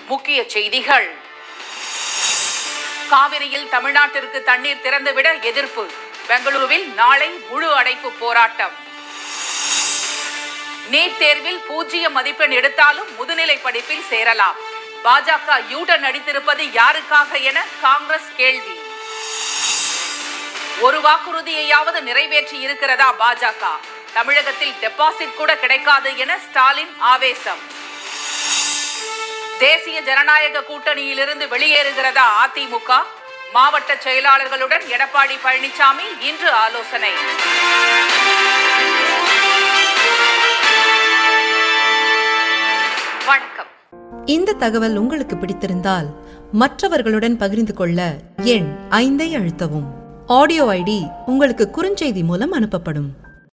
முக்கிய செய்திகள் காவிரியில் தமிழ்நாட்டிற்கு தண்ணீர் திறந்துவிட எதிர்ப்பு பெங்களூருவில் நாளை முழு அடைப்பு போராட்டம் நீட் தேர்வில் பூஜ்ஜிய மதிப்பெண் எடுத்தாலும் முதுநிலை படிப்பில் சேரலாம் பாஜக யூட்டன் அடித்திருப்பது யாருக்காக என காங்கிரஸ் கேள்வி ஒரு வாக்குறுதியையாவது நிறைவேற்றி இருக்கிறதா பாஜக தமிழகத்தில் டெபாசிட் கூட கிடைக்காது என ஸ்டாலின் ஆவேசம் தேசிய ஜனநாயக கூட்டணியிலிருந்து வெளியேறுகிறதா அதிமுக மாவட்ட செயலாளர்களுடன் எடப்பாடி பழனிசாமி இன்று ஆலோசனை வணக்கம் இந்த தகவல் உங்களுக்கு பிடித்திருந்தால் மற்றவர்களுடன் பகிர்ந்து கொள்ள எண் ஐந்தை அழுத்தவும் ஆடியோ ஐடி உங்களுக்கு குறுஞ்செய்தி மூலம் அனுப்பப்படும்